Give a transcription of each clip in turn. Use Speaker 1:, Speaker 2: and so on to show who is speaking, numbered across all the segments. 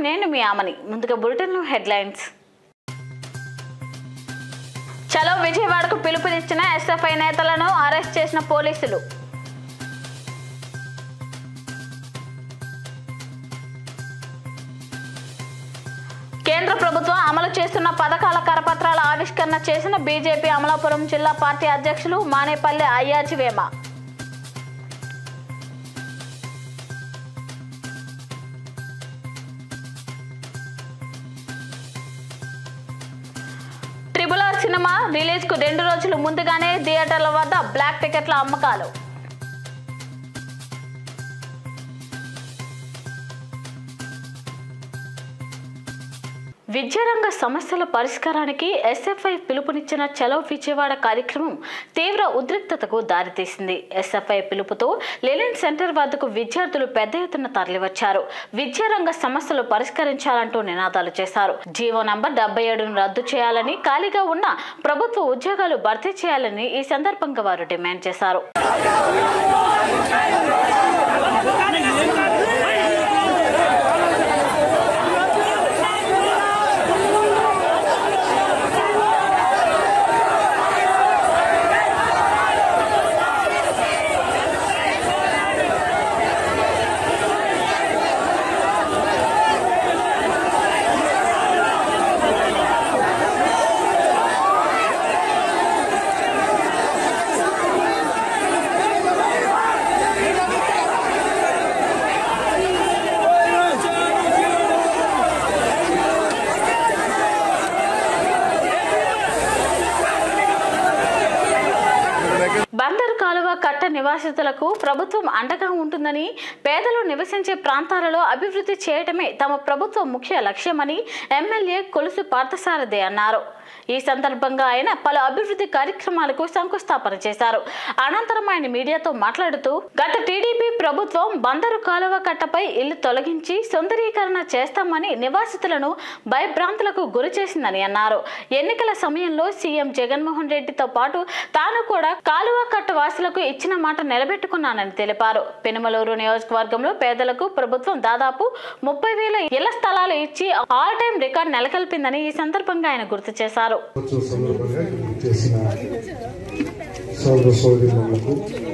Speaker 1: నేను మీ ఆమని ముందుగా బులెటిన్లో హెడ్లైన్స్ చలో విజయవాడకు పిలుపునిచ్చిన ఎస్ఎఫ్ఐ నేతలను అరెస్ట్ చేసిన పోలీసులు కేంద్ర ప్రభుత్వం అమలు చేస్తున్న పథకాల కరపత్రాల ఆవిష్కరణ చేసిన బీజేపీ అమలాపురం జిల్లా పార్టీ అధ్యక్షులు Manepalli Ayyajivema triple R cinema release కు రెండు రోజులు ముందుగానే థియేటర్ల వద్ద బ్లాక్ టికెట్ల అమ్మకాలు విద్యారంగ సమస్యల పరిష్కారానికి ఎస్ఎఫ్ఐ పిలుపునిచ్చిన చలో విజయవాడ కార్యక్రమం తీవ్ర ఉద్రిక్తతకు దారితీసింది ఎస్ఎఫ్ఐ పిలుపుతో లెనిన్ సెంటర్ వద్దకు విద్యార్థులు పెద్ద ఎత్తున తరలివచ్చారు విద్యారంగ సమస్యలు పరిష్కరించాలంటూ నినాదాలు చేశారు జీవో నంబర్ డెబ్బై ఏడును రద్దు చేయాలని ఖాళీగా ఉన్న ప్రభుత్వ ఉద్యోగాలు భర్తీ చేయాలని ఈ సందర్భంగా వారు డిమాండ్ చేశారు బందరు కాలువ కట్ట నివాసితులకు ప్రభుత్వం అండగా ఉంటుందని పేదలు నివసించే ప్రాంతాలలో అభివృద్ధి చేయడమే తమ ప్రభుత్వ ముఖ్య లక్ష్యమని ఎమ్మెల్యే కొలుసు పార్థసారథి అన్నారు ఈ సందర్భంగా ఆయన పలు అభివృద్ధి కార్యక్రమాలకు శంకుస్థాపన చేశారు అనంతరం ఆయన మీడియాతో మాట్లాడుతూ గత టీడీపీ ప్రభుత్వం బందరు కాలువ కట్టపై ఇల్లు తొలగించి సుందరీకరణ చేస్తామని నివాసితులను భయభ్రాంతులకు గురి చేసిందని అన్నారు ఎన్నికల సమయంలో సీఎం జగన్మోహన్ రెడ్డితో పాటు తాను కూడా కాలువ కట్ట వాసులకు ఇచ్చిన మాట నిలబెట్టుకున్నానని తెలిపారు పెనుమలూరు నియోజకవర్గంలో పేదలకు ప్రభుత్వం దాదాపు ముప్పై వేల ఇళ్ల స్థలాలు ఇచ్చి ఆల్ టైం రికార్డ్ నెలకొల్పిందని ఈ సందర్భంగా ఆయన గుర్తు చేశారు
Speaker 2: దినోత్సవ సందర్భంగా చేసిన సోదర సోదరిమణులకు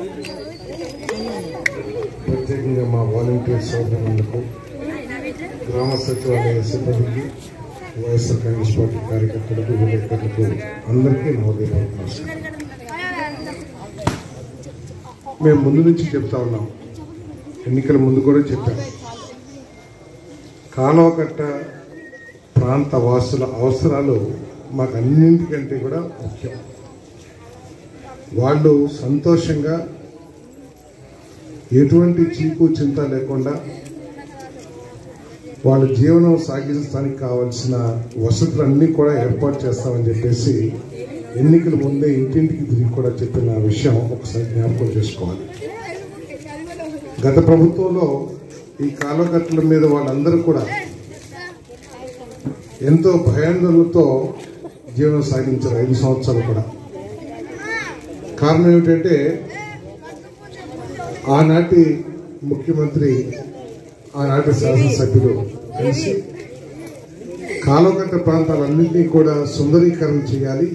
Speaker 2: ప్రత్యేకంగా మా వాలంటీర్ సోదరులకు గ్రామ సచివాలయ సిబ్బందికి వైఎస్ఆర్ కాంగ్రెస్ పార్టీ కార్యకర్తలకు విలేకరులకు అందరికీ నవోదయ నమస్కారం మేము ముందు నుంచి చెప్తా ఉన్నాం ఎన్నికల ముందు కూడా చెప్పాం కాలువకట్ట ప్రాంత వాసుల అవసరాలు మాకు అన్నింటికంటే కూడా ముఖ్యం వాళ్ళు సంతోషంగా ఎటువంటి చీకు చింత లేకుండా వాళ్ళ జీవనం సాగించడానికి కావాల్సిన వసతులన్నీ కూడా ఏర్పాటు చేస్తామని చెప్పేసి ఎన్నికల ముందే ఇంటింటికి తిరిగి కూడా చెప్పిన విషయం ఒకసారి జ్ఞాపకం చేసుకోవాలి గత ప్రభుత్వంలో ఈ కాలకట్టల మీద వాళ్ళందరూ కూడా ఎంతో భయాందోళనతో జీవనం సాగించారు ఐదు సంవత్సరాలు కూడా కారణం ఏమిటంటే ఆనాటి ముఖ్యమంత్రి ఆనాటి శాసనసభ్యులు కలిసి కాలువకట్ట ప్రాంతాలన్నింటినీ కూడా సుందరీకరణ చేయాలి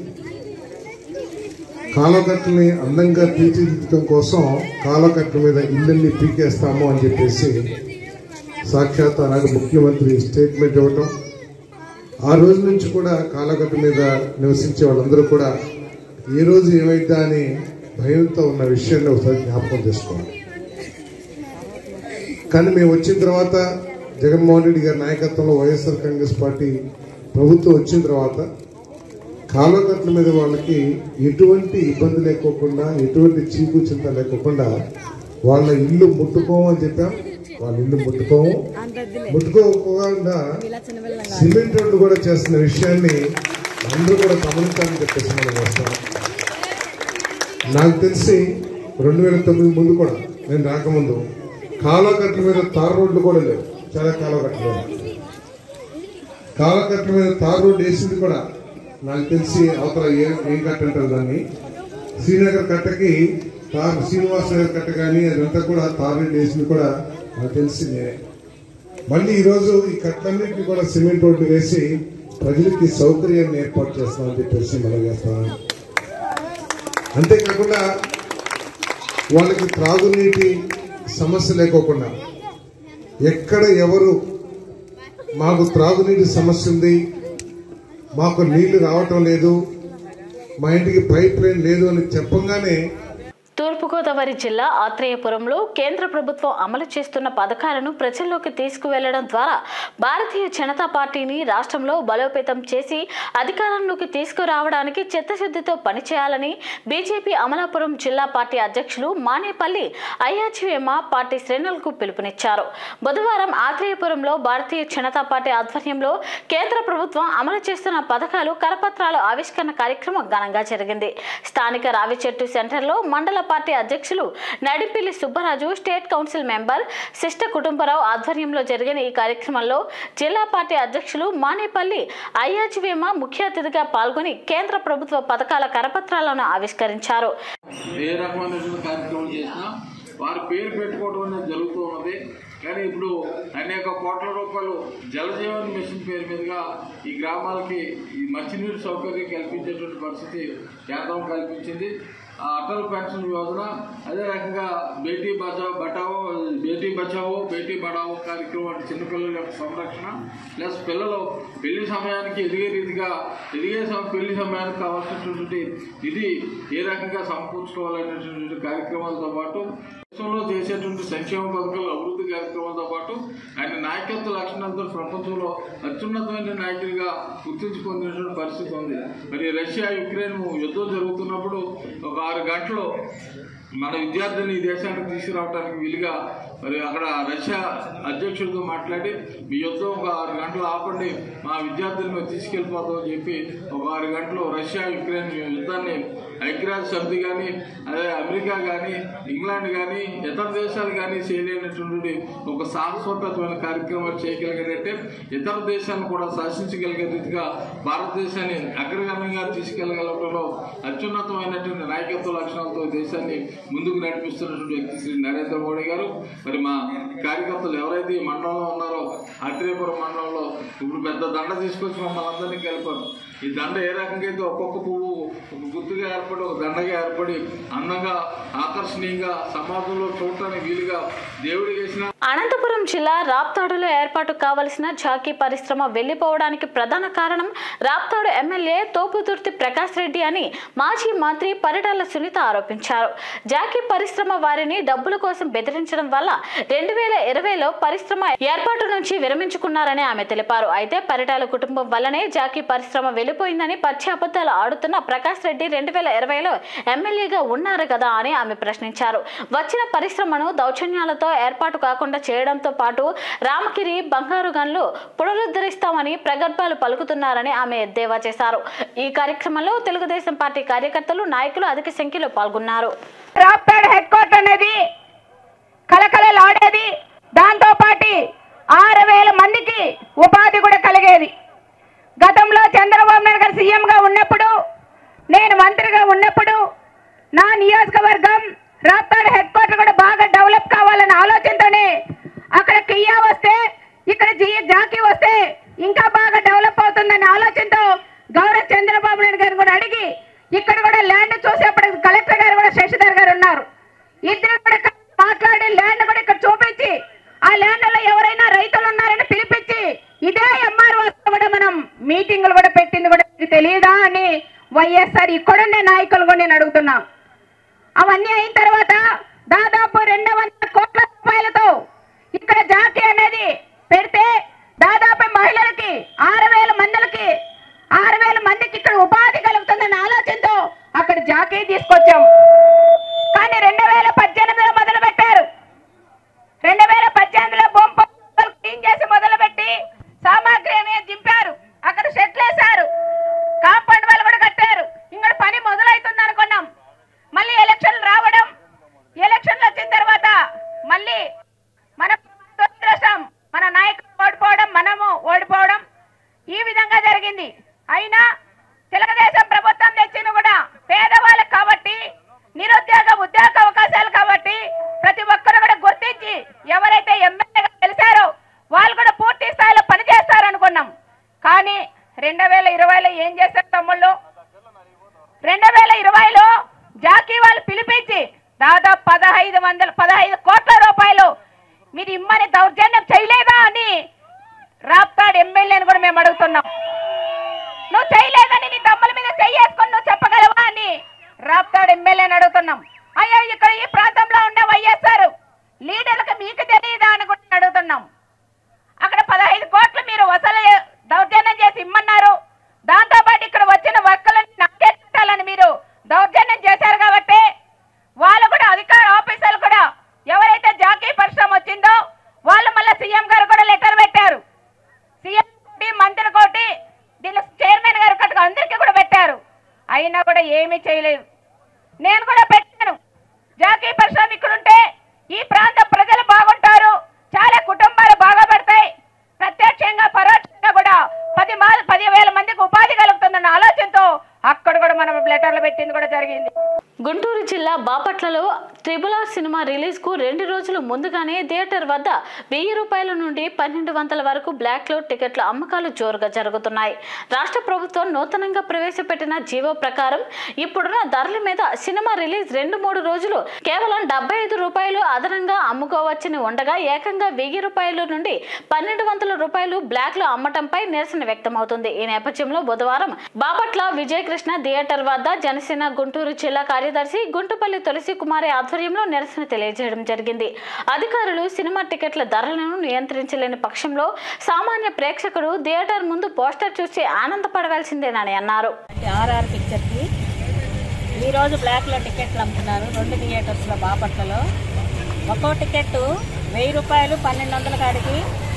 Speaker 2: కాలువకట్టని అందంగా తీర్చిదిద్దడం కోసం కాలువకట్ల మీద ఇళ్ళన్ని పీకేస్తాము అని చెప్పేసి సాక్షాత్ ఆనాడు ముఖ్యమంత్రి స్టేట్మెంట్ ఇవ్వటం ఆ రోజు నుంచి కూడా కాలగట్టు మీద నివసించే వాళ్ళందరూ కూడా ఏ రోజు ఏమైద్దా అని భయంతో ఉన్న విషయాన్ని ఒకసారి జ్ఞాపకం చేసుకోవాలి కానీ మేము వచ్చిన తర్వాత జగన్మోహన్ రెడ్డి గారి నాయకత్వంలో వైఎస్ఆర్ కాంగ్రెస్ పార్టీ ప్రభుత్వం వచ్చిన తర్వాత కాలువకట్ల మీద వాళ్ళకి ఎటువంటి ఇబ్బంది లేకోకుండా ఎటువంటి చీకు చింత లేకోకుండా వాళ్ళ ఇల్లు ముట్టుకోమని చెప్పాం వాళ్ళ ఇల్లు ముట్టుకోము ముట్టుకోకుండా సిమెంట్ రోడ్డు కూడా చేస్తున్న విషయాన్ని అందరూ కూడా గమనించాలని చెప్పేసి మనం వస్తాం నాకు తెలిసి రెండు వేల తొమ్మిది ముందు కూడా నేను రాకముందు కాలకట్ల మీద తార్ రోడ్లు కూడా లేవు చాలా కాలకట్ల మీద కాలకట్ల మీద తార్ రోడ్డు వేసింది కూడా నాకు తెలిసి అవతల ఏం ఏం కట్ట అంటారు దాన్ని శ్రీనగర్ కట్టకి తార్ శ్రీనివాస నగర్ కట్ట కానీ అదంతా కూడా తార్ రోడ్డు వేసింది కూడా నాకు తెలిసి నేనే మళ్ళీ ఈరోజు ఈ కట్లన్నింటినీ కూడా సిమెంట్ రోడ్డు వేసి ప్రజలకి సౌకర్యాన్ని ఏర్పాటు చేస్తామని చెప్పేసి మనం చేస్తాను అంతేకాకుండా వాళ్ళకి త్రాగునీటి సమస్య లేకోకుండా ఎక్కడ ఎవరు మాకు త్రాగునీటి సమస్య ఉంది మాకు నీళ్లు రావటం లేదు మా ఇంటికి పైప్ లైన్ లేదు అని చెప్పంగానే
Speaker 1: తూర్పుగోదావరి జిల్లా ఆత్రేయపురంలో కేంద్ర ప్రభుత్వం అమలు చేస్తున్న పథకాలను ప్రజల్లోకి తీసుకువెళ్లడం ద్వారా భారతీయ జనతా పార్టీని రాష్ట్రంలో బలోపేతం చేసి అధికారంలోకి తీసుకురావడానికి చిత్తశుద్ధితో పనిచేయాలని బీజేపీ అమలాపురం జిల్లా పార్టీ అధ్యక్షులు మానేపల్లి అయ్యాచివేమ పార్టీ శ్రేణులకు పిలుపునిచ్చారు బుధవారం ఆత్రేయపురంలో భారతీయ జనతా పార్టీ ఆధ్వర్యంలో కేంద్ర ప్రభుత్వం అమలు చేస్తున్న పథకాలు కరపత్రాల ఆవిష్కరణ కార్యక్రమం ఘనంగా జరిగింది స్థానిక రావిచెట్టు సెంటర్లో మండల పార్టీ అధ్యక్షులు Nadipilli Subbaraju state council member Sishta Kutumbarao ఆధ్వర్యంలో జరిగిన ఈ కార్యక్రమంలో జిల్లా పార్టీ అధ్యక్షులు మానేపల్లి అయ్యాచివేమ ముఖ్య అతిథిగా పాల్గొని కేంద్ర ప్రభుత్వ పథకాల కరపత్రాలను ఆవిష్కరించారు
Speaker 3: ఏ రకమైనటువంటి కార్యక్రమం చేసినా వారి పేరు పెట్టుకోవడం అనేది జరుగుతూ ఉన్నది కానీ ఇప్పుడు అనేక కోట్ల రూపాయలు జలజీవన్ మిషన్ పేరు మీదుగా ఈ గ్రామాలకి ఈ మంచినీరు సౌకర్యం కల్పించేటువంటి పరిస్థితి కేంద్రం కల్పించింది ఆ అటల్ పెన్షన్ యోజన అదే రకంగా బేటీ బచావో బటావో బేటీ బచావో బేటీ బడావో కార్యక్రమం అంటే చిన్నపిల్లల యొక్క సంరక్షణ ప్లస్ పిల్లలు పెళ్లి సమయానికి ఎదిగే రీతిగా ఎదిగే సమ పెళ్లి సమయానికి కావాల్సినటువంటి ఇది ఏ రకంగా సమకూర్చుకోవాలనేటువంటి కార్యక్రమాలతో పాటు దేశంలో చేసేటువంటి సంక్షేమ పథకాలు అభివృద్ధి కార్యక్రమాలతో పాటు ఆయన నాయకత్వ లక్షణాలతో ప్రపంచంలో అత్యున్నతమైన నాయకుడిగా గుర్తించి పొందినటువంటి పరిస్థితి ఉంది మరి రష్యా యుక్రెయిన్ యుద్ధం జరుగుతున్నప్పుడు ఒక ఆరు గంటలు మన విద్యార్థులను ఈ దేశానికి తీసుకురావడానికి వీలుగా మరి అక్కడ రష్యా అధ్యక్షుడితో మాట్లాడి మీ యుద్ధం ఒక ఆరు గంటలు ఆపండి మా విద్యార్థులను మేము తీసుకెళ్ళిపోతామని చెప్పి ఒక ఆరు గంటలు రష్యా యుక్రెయిన్ యుద్ధాన్ని ఐక్యరాజ్య సమితి కానీ అదే అమెరికా కానీ ఇంగ్లాండ్ కానీ ఇతర దేశాలు కానీ చేయలేనటువంటి ఒక సాహసోపేతమైన కార్యక్రమాలు చేయగలిగారంటే ఇతర దేశాలను కూడా శాసించగలిగే రీతిగా భారతదేశాన్ని అగ్రగణంగా తీసుకెళ్లగలగడంలో అత్యున్నతమైనటువంటి నాయకత్వ లక్షణాలతో ఈ దేశాన్ని ముందుకు నడిపిస్తున్నటువంటి వ్యక్తి శ్రీ నరేంద్ర మోడీ గారు మరి మా కార్యకర్తలు ఎవరైతే ఈ మండలంలో ఉన్నారో అత్రేపురం మండలంలో ఇప్పుడు పెద్ద దండ తీసుకొచ్చి మమ్మల్ని అందరినీ కలిపారు ఈ దండ ఏ రకంగా అయితే ఒక్కొక్క పువ్వు ఒక గుర్తుగా ఏర్పడి ఒక దండగా ఏర్పడి అందంగా ఆకర్షణీయంగా సమాజంలో చూడటానికి వీలుగా దేవుడు చేసిన
Speaker 1: అనంతపురం జిల్లా రాప్తాడులో ఏర్పాటు కావలసిన జాకీ పరిశ్రమ వెళ్లిపోవడానికి ప్రధాన కారణం రాప్తాడు ఎమ్మెల్యే తోపుదుర్తి ప్రకాష్ రెడ్డి అని మాజీ మంత్రి పరిటాల సునీత ఆరోపించారు జాకీ పరిశ్రమ వారిని డబ్బుల కోసం బెదిరించడం వల్ల రెండు వేల ఇరవైలో పరిశ్రమ ఏర్పాటు నుంచి విరమించుకున్నారని ఆమె తెలిపారు అయితే పరిటాల కుటుంబం వల్లనే జాకీ పరిశ్రమ వెళ్లిపోయిందని పచ్చి అబద్ధాలు ఆడుతున్న ప్రకాష్ రెడ్డి రెండు వేల ఇరవైలో ఎమ్మెల్యేగా ఉన్నారు కదా అని ఆమె ప్రశ్నించారు వచ్చిన పరిశ్రమను దౌర్జన్యాలతో ఏర్పాటు కాకుండా చేయడంతో పాటు రామగిరి బంగారు గన్లు పునరుద్ధరిస్తామని ప్రగల్భాలు పలుకుతున్నారని ఆమె ఎద్దేవా చేశారు ఈ కార్యక్రమంలో తెలుగుదేశం పార్టీ కార్యకర్తలు నాయకులు అధిక సంఖ్యలో పాల్గొన్నారు
Speaker 4: రాప్తాడ్ హెడ్ క్వార్టర్ అనేది కలకలలాడేది దాంతో పాటు ఆరు వేల మందికి ఉపాధి కూడా కలిగేది గతంలో చంద్రబాబు నాయుడు గారు సీఎంగా ఉన్నప్పుడు నేను మంత్రిగా ఉన్నప్పుడు నా నియోజకవర్గం రాప్తాడ్ హెడ్ క్వార్టర్ కూడా బాగా డెవలప్ కావాలన్న ఆలోచనతోనే అక్కడ కియా వస్తే ఇక్కడ జీ జాకీ వస్తే ఇంకా బాగా డెవలప్ అవుతుందన్న ఆలోచనతో గౌరవ చంద్రబాబు నాయుడు గారిని కూడా అడిగి ఇక్కడ కూడా ల్యాండ్ చూసేప్పుడు కలెక్టర్ గారు కూడా శశిధర్ గారు ఉన్నారు ఇద్దరు కూడా కలిసి మాట్లాడి ల్యాండ్ కూడా ఇక్కడ చూపించి ఆ ల్యాండ్ లో ఎవరైనా రైతులు ఉన్నారని పిలిపించి ఇదే ఎంఆర్ఓ కూడా మనం మీటింగులు కూడా పెట్టింది కూడా మీకు తెలియదా అని వైఎస్ఆర్ ఇక్కడుండే నాయకులు కూడా నేను అడుగుతున్నాం అవన్నీ అయిన తర్వాత దాదాపు రెండు వందల కోట్ల రూపాయలతో ఇక్కడ జాకీ అనేది పెడితే దాదాపు మహిళలకి ఆరు వేల మందికి ఆరు వేల మందికి ఇక్కడ ఉపాధి కలుగుతుందన్న ఆలోచనతో అక్కడ జాకీ తీసుకొచ్చాం కానీ రెండు వేల పద్దెనిమిదిలో మొదలు పెట్టారు రెండు వేల పద్దెనిమిదిలో బొంప క్లీన్ చేసి మొదలుపెట్టి సామాగ్రి అనేది దింపారు అక్కడ షెట్లు వేశారు కాంపౌండ్ వాళ్ళు కూడా కట్టారు ఇంకా పని మొదలవుతుంది అనుకున్నాం మళ్ళీ ఎలక్షన్లు రావడం ఎలక్షన్లు వచ్చిన తర్వాత మళ్ళీ మన దురదృష్టం మన నాయకులు ఓడిపోవడం మనము ఓడిపోవడం ఈ విధంగా జరిగింది అయినా తెలుగుదేశం ప్రభుత్వం తెచ్చింది కూడా పేదవాళ్ళకి కాబట్టి నిరుద్యోగ ఉద్యోగ అవకాశాలు కాబట్టి ప్రతి ఒక్కరు కూడా గుర్తించి ఎవరైతే ఎమ్మెల్యేగా గెలిచారో వాళ్ళు కూడా పూర్తి స్థాయిలో పనిచేస్తారనుకున్నాం కానీ రెండు వేల ఇరవైలో ఏం చేశారు తమ్ముళ్ళు రెండు వేల ఇరవైలో జాకీ వాళ్ళు పిలిపించి దాదాపు పదహైదు వందల పదహైదు కోట్ల రూపాయలు మీరు ఇమ్మని దౌర్జన్యం చేయలేదా అని రాప్తాడు ఎమ్మెల్యేని కూడా మేము అడుగుతున్నాం నువ్వు చేయలేదని నీ తమ్ముల మీద చెయ్యేసుకొని నువ్వు చెప్పగలవా అని రాప్తాడు ఎమ్మెల్యేని అడుగుతున్నాం అయ్యో ఇక్కడ ఈ ప్రాంతంలో ఉండే వైఎస్ఆర్ లీడర్లకు మీకు తెలియదా అని కూడా అడుగుతున్నాం అక్కడ పదహైదు కోట్లు మీరు వసూలు దౌర్జన్యం చేసి ఇమ్మన్నారు దాంతో పాటు ఇక్కడ వచ్చిన వర్కర్లను నాకే కట్టాలని మీరు దౌర్జన్యం చేశారు కాబట్టి వాళ్ళు కూడా అధికార ఆఫీసర్లు కూడా ఎవరైతే జాకీ పరిశ్రమ వచ్చిందో వాళ్ళు మళ్ళీ సీఎం గారు కూడా లెటర్ పెట్టారు సీఎం కోటి మంత్రి కోటి దీని చైర్మన్ గారు కట్టుకు అందరికీ కూడా పెట్టారు అయినా కూడా ఏమీ చేయలేదు నేను కూడా పెట్టాను జాకీ పరిశ్రమ ఇక్కడ ఉంటే ఈ ప్రాంత ప్రజలు బాగుంటారు చాలా కుటుంబాలు బాగా పడతాయి ప్రత్యక్షంగా పరోక్షంగా కూడా పది మా పది వేల మందికి ఉపాధి కలుగుతుందన్న ఆలోచనతో అక్కడ కూడా మనం లెటర్లు పెట్టింది కూడా జరిగింది
Speaker 1: గుంటూరు జిల్లా బాపట్లలో త్రిబుల్ ఆర్ సినిమా రిలీజ్ కు రెండు రోజులు ముందుగానే థియేటర్ వద్ద వెయ్యి రూపాయల నుండి పన్నెండు వందల వరకు బ్లాక్ లో టికెట్ల అమ్మకాలు జోరుగా జరుగుతున్నాయి రాష్ట్ర ప్రభుత్వం నూతనంగా ప్రవేశపెట్టిన జీవో ప్రకారం ఇప్పుడున్న ధరల మీద సినిమా రిలీజ్ రెండు మూడు రోజులు కేవలం డెబ్బై ఐదు రూపాయలు అదనంగా అమ్ముకోవచ్చని ఉండగా ఏకంగా వెయ్యి రూపాయల నుండి పన్నెండు వందల రూపాయలు బ్లాక్ లో అమ్మటంపై నిరసన వ్యక్తమవుతుంది ఈ నేపథ్యంలో బుధవారం బాపట్ల విజయకృష్ణ థియేటర్ వద్ద జనసేన గుంటూరు జిల్లా కార్యదర్శి గుంటుపల్లి తులసి కుమారి ఆధ్వర్యంలో నిరసన తెలియజేయడం జరిగింది అధికారులు సినిమా టికెట్ల ధరలను నియంత్రించలేని పక్షంలో సామాన్య ప్రేక్షకుడు థియేటర్ ముందు పోస్టర్ చూసి ఆనందపడవలసిందేనని అన్నారు
Speaker 5: అంటే ఆర్ఆర్ పిక్చర్కి ఈరోజు బ్లాక్లో టికెట్లు అమ్ముతున్నారు రెండు థియేటర్స్లో బాపట్లలో ఒక్కో టికెట్ వెయ్యి రూపాయలు పన్నెండు వందల కాడికి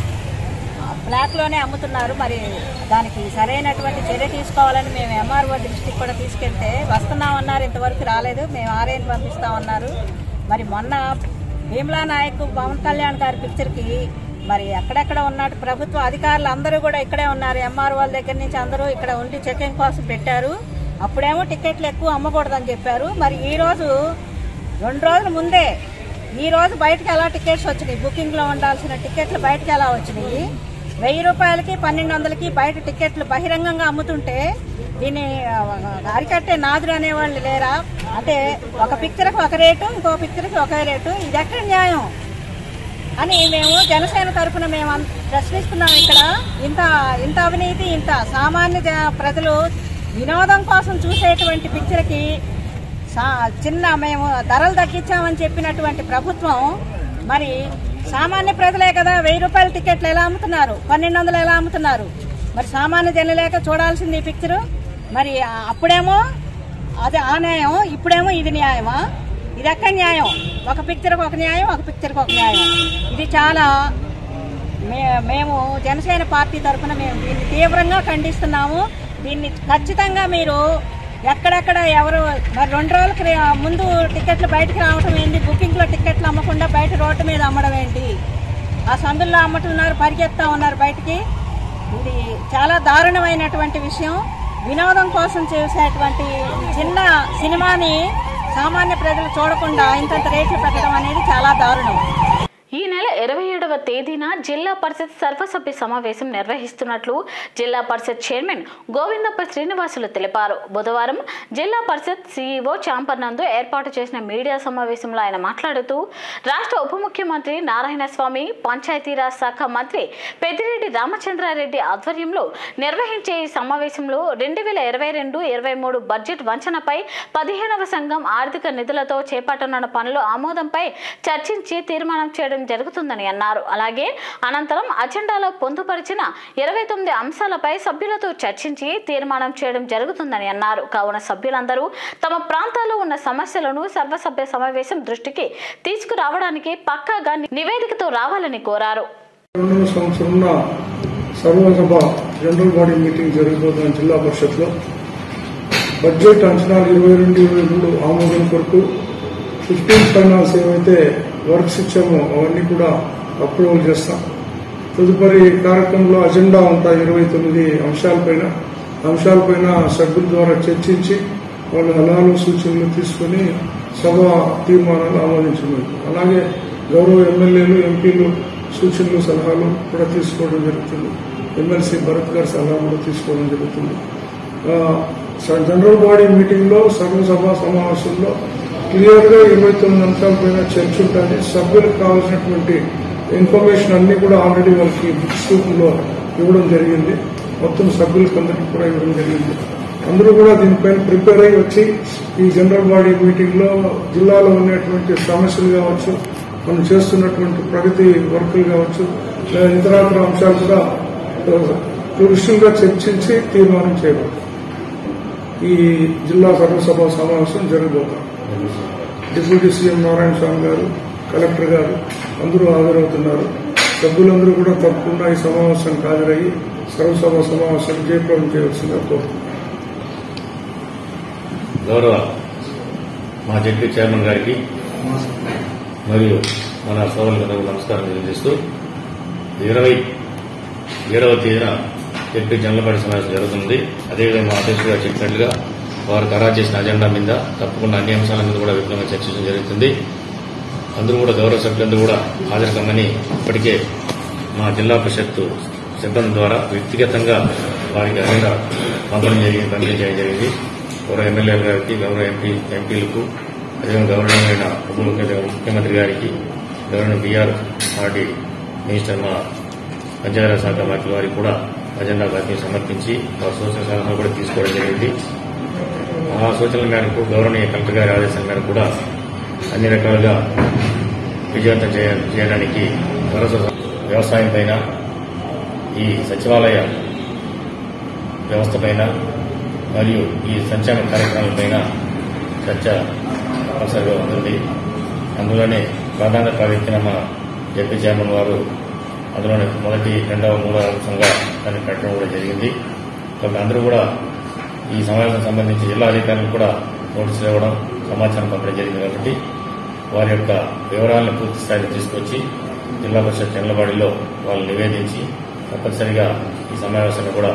Speaker 5: బ్లాక్లోనే అమ్ముతున్నారు మరి దానికి సరైనటువంటి చర్య తీసుకోవాలని మేము ఎంఆర్ఓ దృష్టికి కూడా తీసుకెళ్తే వస్తున్నామన్నారు ఇంతవరకు రాలేదు మేము ఆర్ఐని పంపిస్తామన్నారు మరి మొన్న భీమ్లా నాయక్ పవన్ కళ్యాణ్ గారి పిక్చర్కి మరి ఎక్కడెక్కడ ఉన్నట్టు ప్రభుత్వ అధికారులు అందరూ కూడా ఇక్కడే ఉన్నారు ఎంఆర్ఓల దగ్గర నుంచి అందరూ ఇక్కడ ఉండి చెకింగ్ కోసం పెట్టారు అప్పుడేమో టికెట్లు ఎక్కువ అమ్మకూడదని చెప్పారు మరి ఈ రోజు రెండు రోజుల ముందే ఈ రోజు బయటకు ఎలా టికెట్స్ వచ్చినాయి బుకింగ్ లో ఉండాల్సిన టికెట్లు బయటకు ఎలా వచ్చినాయి వెయ్యి రూపాయలకి పన్నెండు వందలకి బయట టికెట్లు బహిరంగంగా అమ్ముతుంటే దీన్ని ఆ, అరికట్టే నాదులు అనేవాళ్ళు లేరా అంటే ఒక పిక్చర్కి ఒక రేటు ఇంకో పిక్చర్కి ఒక రేటు ఇది ఎక్కడ న్యాయం అని మేము జనసేన తరఫున మేము అన్- ప్రశ్నిస్తున్నాం ఇక్కడ ఇంత ఇంత అవినీతి ఇంత సామాన్య జ- ప్రజలు వినోదం కోసం చూసేటువంటి పిక్చర్కి సా- చిన్న మేము ధరలు తగ్గించామని చెప్పినటువంటి ప్రభుత్వం మరి సామాన్య ప్రజలే కదా వెయ్యి రూపాయల టికెట్లు ఎలా అమ్ముతున్నారు పన్నెండు వందలు ఎలా అమ్ముతున్నారు మరి సామాన్య జనలేక చూడాల్సింది ఈ పిక్చరు మరి ఆ- అప్పుడేమో అదే ఆ న్యాయం ఇప్పుడేమో ఇది న్యాయమా ఇది ఎక్కడ న్యాయం ఒక పిక్చర్కి ఒక న్యాయం ఒక పిక్చర్కి ఒక న్యాయం ఇది చాలా మే- మేము జనసేన పార్టీ తరఫున మేము దీన్ని తీవ్రంగా ఖండిస్తున్నాము దీన్ని ఖచ్చితంగా మీరు ఎక్కడెక్కడ ఎవరు మరి రెండు రోజుల క్రి- ముందు టికెట్లు బయటకు రావటం ఏంటి బుకింగ్లో టికెట్లు అమ్మకుండా బయట రోడ్డు మీద అమ్మడం ఏంటి ఆ సందుల్లో అమ్ముతున్నారు పరిగెత్తా ఉన్నారు బయటికి ఇది చాలా దారుణమైనటువంటి విషయం వినోదం కోసం చేసేటువంటి చిన్న సినిమాని సామాన్య ప్రజలు చూడకుండా ఇంతంత రేట్లు పెట్టడం అనేది చాలా దారుణం
Speaker 1: ఈ నెల ఇరవై ఏడవ తేదీన జిల్లా పరిషత్ సర్వసభ్య సమావేశం నిర్వహిస్తున్నట్లు జిల్లా పరిషత్ చైర్మన్ గోవిందప్ప శ్రీనివాసులు తెలిపారు బుధవారం జిల్లా పరిషత్ సీఈఓ చాంపర్ నందు ఏర్పాటు చేసిన మీడియా సమావేశంలో ఆయన మాట్లాడుతూ రాష్ట్ర ఉప ముఖ్యమంత్రి నారాయణ స్వామి పంచాయతీరాజ్ శాఖ మంత్రి పెద్దిరెడ్డి రామచంద్రారెడ్డి ఆధ్వర్యంలో నిర్వహించే ఈ సమావేశంలో రెండు వేల ఇరవై రెండు ఇరవై మూడు బడ్జెట్ వంచనపై పదిహేనవ సంఘం ఆర్థిక నిధులతో చేపట్టనున్న పనుల ఆమోదంపై చర్చించి తీర్మానం చేయడం జరుగుతుందని అన్నారు అలాగే అనంతరం అజెండాలో పొందుపరిచిన ఇరవై తొమ్మిది అంశాలపై సభ్యులతో చర్చించి తీర్మానం చేయడం జరుగుతుందని అన్నారు కావున సభ్యులందరూ తమ ప్రాంతాల్లో ఉన్న సమస్యలను సర్వసభ్య సమావేశం దృష్టికి తీసుకురావడానికి పక్కాగా నివేదికతో రావాలని కోరారు
Speaker 6: రెండవ సంవత్సరంలో సర్వసభ జనరల్ బాడీ మీటింగ్ జరుగుతున్న జిల్లా పరిషత్లో బడ్జెట్ అంచనాలు ఇరవై రెండు ఇరవై మూడు ఆమోదం కొరకు ఫిఫ్టీన్ ఫైనాన్స్ ఏవైతే వర్క్స్ ఇచ్చామో అవన్నీ కూడా అప్రూవల్ చేస్తాం తదుపరి కార్యక్రమంలో అజెండా ఉంటాయి ఇరవై తొమ్మిది అంశాలపైన అంశాలపైన సభ్యుల ద్వారా చర్చించి వాళ్ళ సలహాలు సూచనలు తీసుకుని సభ తీర్మానాలు ఆమోదించడం అలాగే గౌరవ ఎమ్మెల్యేలు ఎంపీలు సూచనలు సలహాలు కూడా తీసుకోవడం జరుగుతుంది ఎమ్మెల్సీ భరత్ గారి సలహా కూడా తీసుకోవడం జరుగుతుంది ఆ, స- జనరల్ బాడీ మీటింగ్లో సర్వసభ సమావేశంలో క్లియర్గా ఇరవై తొమ్మిది అంశాల పైన చర్చ ఉంటుంది సభ్యులకు కావాల్సినటువంటి ఇన్ఫర్మేషన్ అన్ని కూడా ఆల్రెడీ వాళ్ళకి బుక్స్ రూపంలో ఇవ్వడం జరిగింది మొత్తం సభ్యులకు అందరికీ కూడా ఇవ్వడం జరిగింది అందరూ కూడా దీనిపైన ప్రిపేర్ అయ్యి వచ్చి ఈ జనరల్ బాడీ మీటింగ్ లో జిల్లాలో ఉన్నటువంటి సమస్యలు కావచ్చు మనం చేస్తున్నటువంటి ప్రగతి వర్కులు కావచ్చు లేదా ఇతరాతర అంశాలు కూడా క్లుష్యంగా చర్చించి తీర్మానం చేయబడుతుంది ఈ జిల్లా సర్వసభ సమావేశం జరగబోతాం డిప్యూటీ సీఎం నారాయణ స్వామి గారు కలెక్టర్ గారు అందరూ హాజరవుతున్నారు సభ్యులందరూ కూడా తప్పకుండా ఈ సమావేశానికి హాజరయ్యి సర్వసభ సమావేశాన్ని జయప్రదం చేయవలసిందిగా కోరుతున్నాను
Speaker 7: గౌరవ మా జడ్పీ చైర్మన్ గారికి మరియు మన సోదరులకు నమస్కారం తెలియజేస్తూ ఇరవై ఏడవ తేదీన జడ్పీ జనరల్ సమావేశం జరుగుతుంది అదేవిధంగా మా అధ్యక్షుడు గారు చెప్పినట్లుగా వారు ఖరారు చేసిన అజెండా మీద తప్పకుండా అన్ని అంశాల మీద కూడా విపులంగా చర్చించడం జరుగుతుంది అందరూ కూడా గౌరవ సభ్యులందరూ కూడా హాజరు కమ్మని ఇప్పటికే మా జిల్లా పరిషత్ సిబ్బంది ద్వారా వ్యక్తిగతంగా వారికి అజెండా పంపడం జరిగింది పంపిణీ చేయడం జరిగింది గౌరవ ఎమ్మెల్యేల గారికి గౌరవ ఎంపీ ఎంపీలకు అదేవిధంగా గౌరవనీయమైన ఉప ముఖ్య- ముఖ్యమంత్రి గారికి గౌరవ బీఆర్ పార్టీ మినిస్టర్ మా పంచాయతీరాజ్ శాఖ మంత్రి వారికి కూడా అజెండా కాపీ సమర్పించి వారి సూచన సలహాలు కూడా తీసుకోవడం జరిగింది ఆ సూచనల మేరకు గౌరవనీయ కలెక్టర్ గారి ఆదేశాల మేరకు కూడా అన్ని రకాలుగా విజయవంతం చేయ- చేయడానికి వరస వ్యవసాయం పైన ఈ సచివాలయ వ్యవస్థ పైన మరియు ఈ సంక్షేమ కార్యక్రమాలపైన చర్చ తప్పనిసరిగా ఉంటుంది అందులోనే ప్రధాన ప్రాతినిధ్యం మా జడ్పీ చైర్మన్ వారు అందులోనే మొదటి రెండవ మూడవ అంశంగా దాన్ని పెట్టడం కూడా జరిగింది కాబట్టి అందరూ కూడా ఈ సమావేశం సంబంధించి జిల్లా అధికారులు కూడా నోటీసులు ఇవ్వడం సమాచారం పంపడం జరిగింది కాబట్టి వారి యొక్క వివరాలను పూర్తి స్థాయిలో తీసుకొచ్చి జిల్లా పరిషత్ చెండ్లబాడిలో వాళ్ళు నివేదించి తప్పనిసరిగా ఈ సమావేశాన్ని కూడా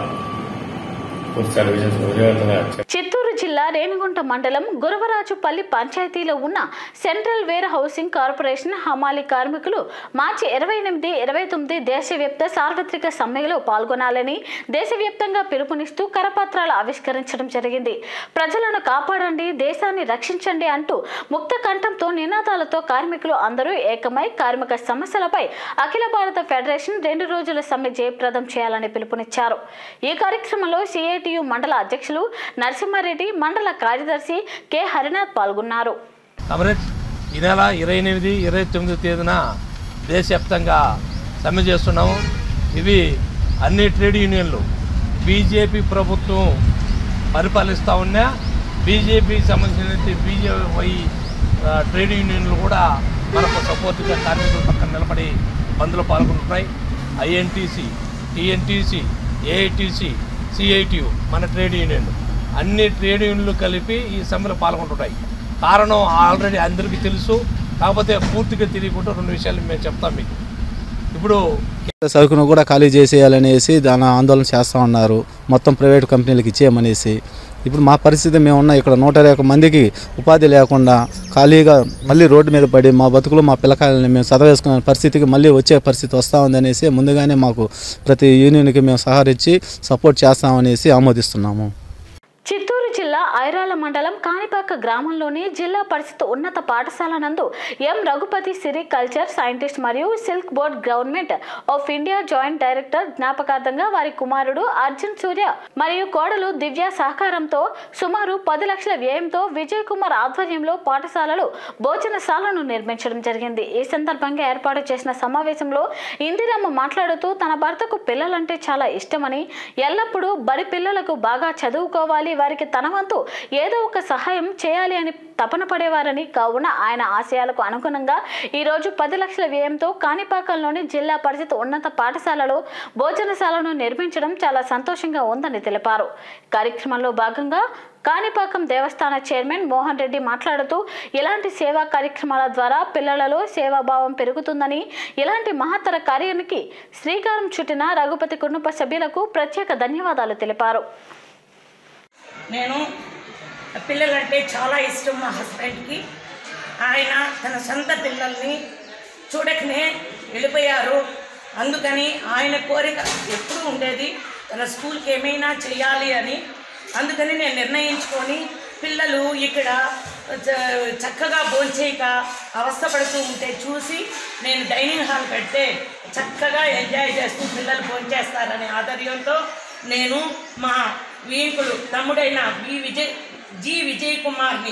Speaker 7: పూర్తి స్థాయిలో విజయ- విజయవంతంగా
Speaker 1: చిత్తూరు జిల్లా రేణిగుంట మండలం గురవరాజుపల్లి పంచాయతీలో ఉన్న సెంట్రల్ వేర్ హౌసింగ్ కార్పొరేషన్ హమాలి కార్మికులు మార్చి ఇరవై ఎనిమిది ఇరవై తొమ్మిది దేశవ్యాప్త సార్వత్రిక సమ్మెలో పాల్గొనాలని దేశవ్యాప్తంగా పిలుపునిస్తూ కరపత్రాలు ఆవిష్కరించడం జరిగింది ప్రజలను కాపాడండి దేశాన్ని రక్షించండి అంటూ ముక్త కంఠంతో నినాదాలతో కార్మికులు అందరూ ఏకమై కార్మిక సమస్యలపై అఖిల భారత ఫెడరేషన్ రెండు రోజుల సమ్మె జయప్రదం చేయాలని పిలుపునిచ్చారు ఈ కార్యక్రమంలో సిఐటియు మండల అధ్యక్షులు నరసింహారెడ్డి మండల కార్యదర్శి కె హరినాథ్ పాల్గొన్నారు
Speaker 8: కామరేజ్ ఈ నెల ఇరవై ఎనిమిది ఇరవై తొమ్మిది తేదీన దేశవ్యాప్తంగా సమ్మె చేస్తున్నాము ఇవి అన్ని ట్రేడ్ యూనియన్లు బీజేపీ ప్రభుత్వం పరిపాలిస్తూ ఉన్నా బీజేపీకి సంబంధించిన బీజేపీ ట్రేడ్ యూనియన్లు కూడా మనకు సపోర్ట్గా కార్మికుల పక్కన నిలబడి బంద్లో పాల్గొంటున్నాయి ఐఎన్టీసీ టీఎన్టీసీ ఏఐటీసీ సిఐటియు మన ట్రేడ్ యూనియన్లు అన్ని ట్రేడ్ యూనియన్లు కలిపి ఈ సమ్మెలో పాల్గొంటున్నాయి కారణం ఆల్రెడీ అందరికీ తెలుసు కాకపోతే పూర్తిగా తెలియకుండా రెండు విషయాలు మేము చెప్తాం మీకు ఇప్పుడు
Speaker 9: సరుకును కూడా ఖాళీ చేసేయాలనేసి దాని ఆందోళన చేస్తూ ఉన్నారు మొత్తం ప్రైవేట్ కంపెనీలకు ఇచ్చేయమనేసి ఇప్పుడు మా పరిస్థితి మేము ఉన్న ఇక్కడ నూట ఇరవై ఒక్క మందికి ఉపాధి లేకుండా ఖాళీగా మళ్ళీ రోడ్డు మీద పడి మా బతుకులు మా పిల్లకాయలని మేము చదవేసుకునే పరిస్థితికి మళ్ళీ వచ్చే పరిస్థితి వస్తూ ఉందనేసి ముందుగానే మాకు ప్రతి యూనియన్కి మేము సహకరించి సపోర్ట్ చేస్తామనేసి ఆమోదిస్తున్నాము
Speaker 1: చిత్తూరు జిల్లా ఐరాల మండలం కాణిపాక గ్రామంలోని జిల్లా పరిషత్ ఉన్నత పాఠశాల నందు M Raghupati sericulture scientist మరియు silk board government of India joint director జ్ఞాపకార్థంగా వారి కుమారుడు అర్జున్ సూర్య మరియు కోడలు దివ్య సహకారంతో సుమారు పది లక్షల వ్యయంతో విజయ్ కుమార్ ఆధ్వర్యంలో పాఠశాలలో భోజనశాలను నిర్మించడం జరిగింది ఈ సందర్భంగా ఏర్పాటు చేసిన సమావేశంలో ఇందిరమ్మ మాట్లాడుతూ తన భర్తకు పిల్లలంటే చాలా ఇష్టమని ఎల్లప్పుడూ బడి పిల్లలకు బాగా చదువుకోవాలి వారికి తన వంతు ఏదో ఒక సహాయం చేయాలి అని తపన పడేవారని కావున ఆయన ఆశయాలకు అనుగుణంగా ఈ రోజు పది లక్షల వ్యయంతో కాణిపాకంలోని జిల్లా పరిషత్ ఉన్నత పాఠశాలలో భోజనశాలను నిర్మించడం చాలా సంతోషంగా ఉందని తెలిపారు కార్యక్రమంలో భాగంగా కాణిపాకం దేవస్థాన చైర్మన్ మోహన్ రెడ్డి మాట్లాడుతూ ఇలాంటి సేవా కార్యక్రమాల ద్వారా పిల్లలలో సేవాభావం పెరుగుతుందని ఇలాంటి మహత్తర కార్యానికి శ్రీకారం చుట్టిన రఘుపతి కుటుంబ సభ్యులకు ప్రత్యేక ధన్యవాదాలు తెలిపారు
Speaker 10: నేను పిల్లలంటే చాలా ఇష్టం మా హస్బెండ్కి ఆయన తన సొంత పిల్లల్ని చూడకనే వెళ్ళిపోయారు అందుకని ఆయన కోరిక ఎప్పుడూ ఉండేది తన స్కూల్కి ఏమైనా చేయాలి అని అందుకని నేను నిర్ణయించుకొని పిల్లలు ఇక్కడ చ- చక్కగా భోంచేయక అవస్థపడుతూ ఉంటే చూసి నేను డైనింగ్ హాల్ పెడితే చక్కగా ఎంజాయ్ చేస్తూ పిల్లలు భోంచేస్తారనే ఆధర్యంతో నేను మా వీకులు తమ్ముడైన వి విజయ్ జి విజయ్ కుమార్ని